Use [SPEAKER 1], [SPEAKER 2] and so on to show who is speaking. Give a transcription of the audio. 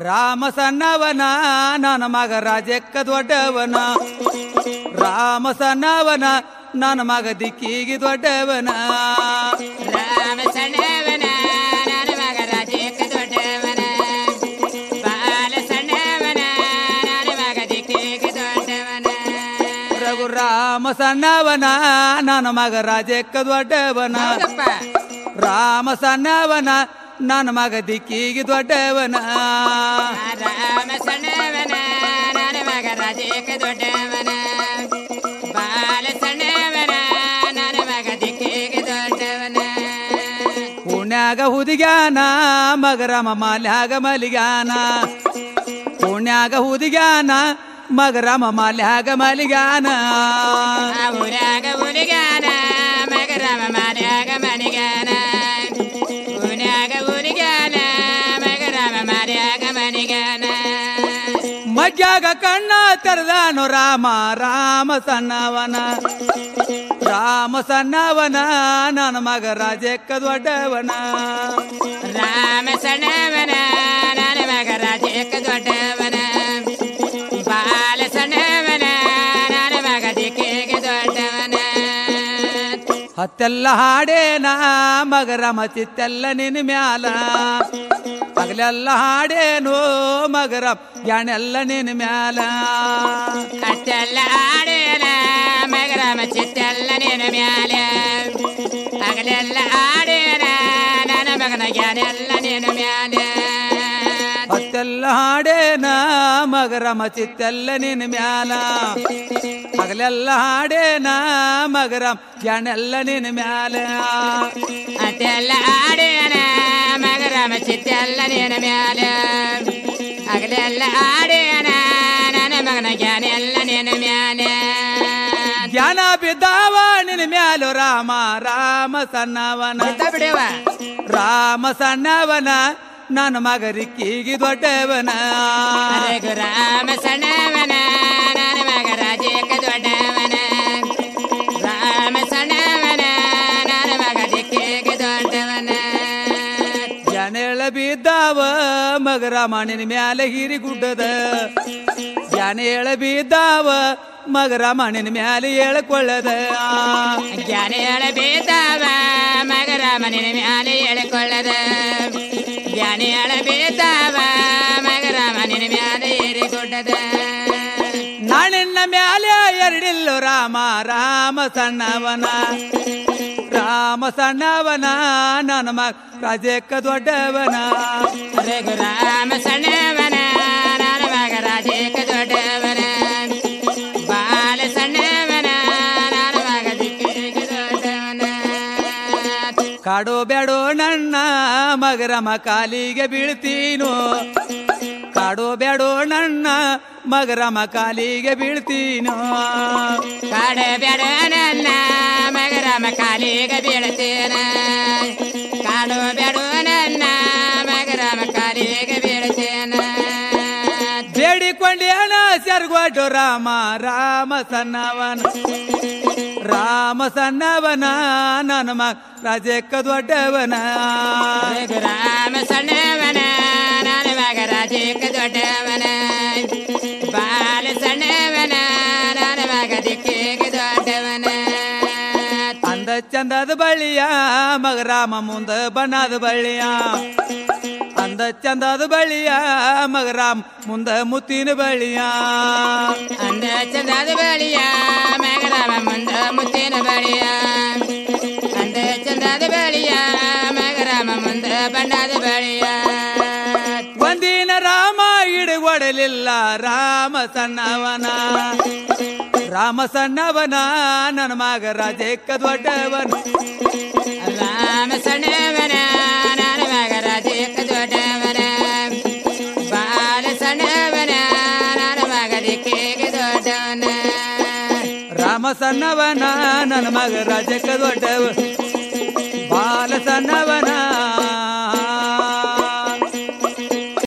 [SPEAKER 1] ರಾಮ ಸಣ್ಣವನ ನನ್ನ ಮಗ ರಾಜಕ್ಕ ದೊಡ್ಡವನ ರಾಮ ಸಣ್ಣವನ ನನ್ನ ಮಗ ದಿಕ್ಕಿಗೆ ದೊಡ್ಡವನ
[SPEAKER 2] ರಾಮ ಸಣ್ಣವನ ನನ್ನ ಮಗ ರಾಜೇಕ ದೊಡ್ಡವನ ಬಾಲ ಸಣ್ಣವನ ನನ್ನ ಮಗ ದಿಕ್ಕಿಗೆ ದೊಡ್ಡವನ
[SPEAKER 1] ರಘು ರಾಮ ಸಣ್ಣವನ ನನ್ನ ಮಗ ರಾಜಕ್ಕ ದೊಡ್ಡವನ
[SPEAKER 2] ಹೌದಪ್ಪ
[SPEAKER 1] ರಾಮ ಸಣ್ಣವನ ನನ್ನ ಮಗ ದಿಕ್ಕಿಗೆ ದೊಡ್ಡವನ
[SPEAKER 2] ರಾಮ ಸಣ್ಣವನ ನನ್ನ ಮಗ ರಾಜೇಕ ದೊಡ್ಡವನ ಬಾಲ ಸಣ್ಣವನ ನನ್ನ ಮಗ ದಿಕ್ಕಿಗೆ ದೊಡ್ಡವನ
[SPEAKER 1] ಪುಣ್ಯಾಗ ಹುದಿಗ್ಯಾನ ಮಗರಮ ಮಾಲ್ಯಾಗ ಮಲಿಗಾನ ಪುಣ್ಯಾಗ ಹುದಿಗ್ಯಾನ ಮಗರಮ ಮಾಲ್ಯಾಗ ಮಲಿಗಾನ
[SPEAKER 2] ಆ ಊರಾಗ ಊರಿಗಾನ ಮಗರಮ ಮಾರ್ಯಾಗ ಮನಿಗಾನ ಊನ್ಯಾಗ ಊರಿಗಾನ ಮಗರಮ ಮಾರ್ಯಾಗ ಮನಿಗಾನ
[SPEAKER 1] ಮಗ್ಯಾಗ ಕಣ್ಣ ತೆರೆದಾನು ರಾಮ ರಾಮ ಸಣ್ಣವನ ರಾಮ ಸಣ್ಣವನ ನನ್ನ ಮಗ ರಾಜಕ್ಕ ದೊಡ್ಡವನ
[SPEAKER 2] ರಾಮ ಸಣ್ಣವನ ನನ್ನ ಮಗ ರಾಜೇಕ ದೊಡ್ಡವನ ಬಾಲ ಸಣ್ಣವನ ನನ್ನ ಮಗ ದಿಕ್ಕಿಗೆ ದೊಡ್ಡವನ
[SPEAKER 1] ಹತ್ತೆಲ್ಲ ಹಾಡೇನ ಮಗರಮ ಚಿತ್ತೆಲ್ಲ ನಿನ್ನ ಮ್ಯಾಲ ಹಗಲೆಲ್ಲ ಹಾಡೇನು ಮಗರ ಗ್ಯಾಣೆಲ್ಲ ನಿನ್ನ ಮ್ಯಾಲ
[SPEAKER 2] ಅಷ್ಟೆಲ್ಲ ಆಡೇನ ಮಗರಮ ಚಿತ್ತೆಲ್ಲ ನಿನ್ನ ಮ್ಯಾಲೆ ಹಗಲೆಲ್ಲ ಆಡೇನ ನನ್ನ ಮಗನ ಜ್ಞಾನೆಲ್ಲ ನಿನ್ನ ಮ್ಯಾಲೆ
[SPEAKER 1] ಹತ್ತೆಲ್ಲ ಹಾಡೇನ ಮಗರಮ ಚಿತ್ತೆಲ್ಲ ನಿನ್ನ ಮ್ಯಾಲ ಹಗಲೆಲ್ಲ ಹಾಡೇನ ಮಗರಮ ಗ್ಯಾಣೆಲ್ಲ ನಿನ್ನ ಮ್ಯಾಲ
[SPEAKER 2] ಅಷ್ಟೆಲ್ಲ ಆಡೇನ ಮಗರಮ ಚಿತ್ತೆಲ್ಲ ನಿನ್ನ ಮ್ಯಾಲೆ ಹಗಲೆಲ್ಲ ಆಡೇನ ನನ್ನ ಮಗನ ಜ್ಞಾನೆಲ್ಲ ನಿನ್ನ ಮ್ಯಾಲೆ
[SPEAKER 1] ಜ್ಞಾನ ಬಿದ್ದಾವ ನಿನ್ನ ಮ್ಯಾಲು ರಾಮ ರಾಮ ಸಣ್ಣವನ
[SPEAKER 2] ಬಿಡವ
[SPEAKER 1] ರಾಮ ಸಣ್ಣವನ ನನ್ನ ಮಗ ರಿಕ್ಕಿಗೆ ದೊಡ್ಡವನ
[SPEAKER 2] ರಾಮ ಸಣ್ಣವನ ನನ್ನ ಮಗ ರಾಜೇಕ ದೊಡ್ಡವನ ರಾಮ ಸಣ್ಣವನ ನನ್ನ ಮಗ ದಿಕ್ಕಿಗೆ ದೊಡ್ಡವನ
[SPEAKER 1] ಜನೆಳ ಬಿದ್ದಾವ ಮಗ ರಾಮ ನಿನ್ನ ಮ್ಯಾಲ ಹಿರಿ ಗುಡ್ಡದ ಜನೆಳ ಬಿದ್ದಾವ ಮಗ ರಾಮ ನಿನ್ನ ಮ್ಯಾಲ ಹೇಳ್ಕೊಳ್ಳದ
[SPEAKER 2] ಜ್ಞಾನೇಳ ಬೇತಾವ ಮಗ ರಾಮನಿನ ಮ್ಯಾಲೆ ಎಳೆಕೊಳ್ಳದ ಜ್ಞಾನೇಳ ಬೇತಾವ ಮಗ ರಾಮನಿನ ಮ್ಯಾಲೆ ಏರಿಕೊಟ್ಟದ
[SPEAKER 1] ನಾನಿನ್ನ ಮ್ಯಾಲೆ ಎರಡಿಲ್ಲು ರಾಮ ರಾಮ ಸಣ್ಣವನ ರಾಮ ಸಣ್ಣವನ ನನ್ನ ಮಗ ರಾಜಕ್ಕ ದೊಡ್ಡವನ
[SPEAKER 2] ರಘುರಾಮ ಸಣ್ಣವನ ನನ್ನ ಮಗ ರಾಜೇಕ ದೊಡ್ಡವನ ಬಾಲ ಸಣ್ಣವನ ನನ್ನ ಮಗ ದಿಕ್ಕಿಗೆ ದೊಡ್ಡವನ
[SPEAKER 1] ಕಾಡೋ ಬ್ಯಾಡೋ ನನ್ನ ಮಗರಮ ಕಾಲಿಗೆ ಬೀಳ್ತೀನೋ ಕಾಡೋ ಬ್ಯಾಡೋ ನನ್ನ ಮಗರಮ ಕಾಲಿಗೆ ಬೀಳ್ತೀನೋ
[SPEAKER 2] ಕಾಡ ಬೇಡ ನನ್ನ ಮಗರಮ ಕಾಲಿಗೆ ಬೀಳ್ತೇನ ಕಾಡು ಬೇಡ ನನ್ನ ಮಗರಮ ಕಾಲಿಗೆ ಬೀಳ್ತೇನ
[SPEAKER 1] ಬೇಡಿಕೊಂಡೇನ ಸೆರ್ಗೊಡ್ಡು ರಾಮ ರಾಮ ಸಣ್ಣವನ ರಾಮ ಸಣ್ಣವನ ನನ್ನ ಮಗ ರಾಜಕ್ಕ ದೊಡ್ಡವನ
[SPEAKER 2] ರಘುರಾಮ ಸಣ್ಣವನ ನನ್ನ ಮಗ ರಾಜೇಕ ದೊಡ್ಡವನ ಬಾಲ ಸಣ್ಣವನ ನನ್ನ ಮಗ ದಿಕ್ಕಿಗೆ ದೊಡ್ಡವನ
[SPEAKER 1] ಅಂದ ಚಂದದ ಬಳ್ಳಿಯ ಮಗ ರಾಮ ಮುಂದ ಬಣ್ಣದ ಬಳ್ಳಿಯ ಅಂದ ಚಂದದ ಬಳ್ಳಿಯ ಮಗ ರಾಮ ಮುಂದ ಮುತ್ತಿನ ಬಳ್ಳಿಯ
[SPEAKER 2] ಅಂದ ಚಂದದ ಬಳಿಯ ಮಗರಾಮ ಮುಂದ ಮುತ್ತಿನ ಬಳಿಯ ಅಂದ ಚಂದದ ಬಳಿಯ ಮಗರಾಮ ಮುಂದ ಬಣ್ಣದ ಬಳಿಯ
[SPEAKER 1] ಒಂದಿನ ರಾಮ ಹಿಡಿಗೊಡಲಿಲ್ಲ ರಾಮ ಸಣ್ಣವನ ರಾಮ ಸಣ್ಣವನ ನನ್ನ ಮಗ ರಾಜಕ್ಕ ದೊಡ್ಡವನ
[SPEAKER 2] ರಾಮ ಸಣ್ಣವನ ನನ್ನ ಮಗ ರಾಜೇಕ ದೊಡ್ಡವನ ಬಾಲ ಸಣ್ಣವನ ನನ್ನ ಮಗ ದಿಕ್ಕಿಗೆ ದೊಡ್ಡವನ
[SPEAKER 1] ರಾಮ ಸಣ್ಣವನ ನನ್ನ ಮಗ ರಾಜಕ್ಕ ದೊಡ್ಡವ ಬಾಲ ಸಣ್ಣವನ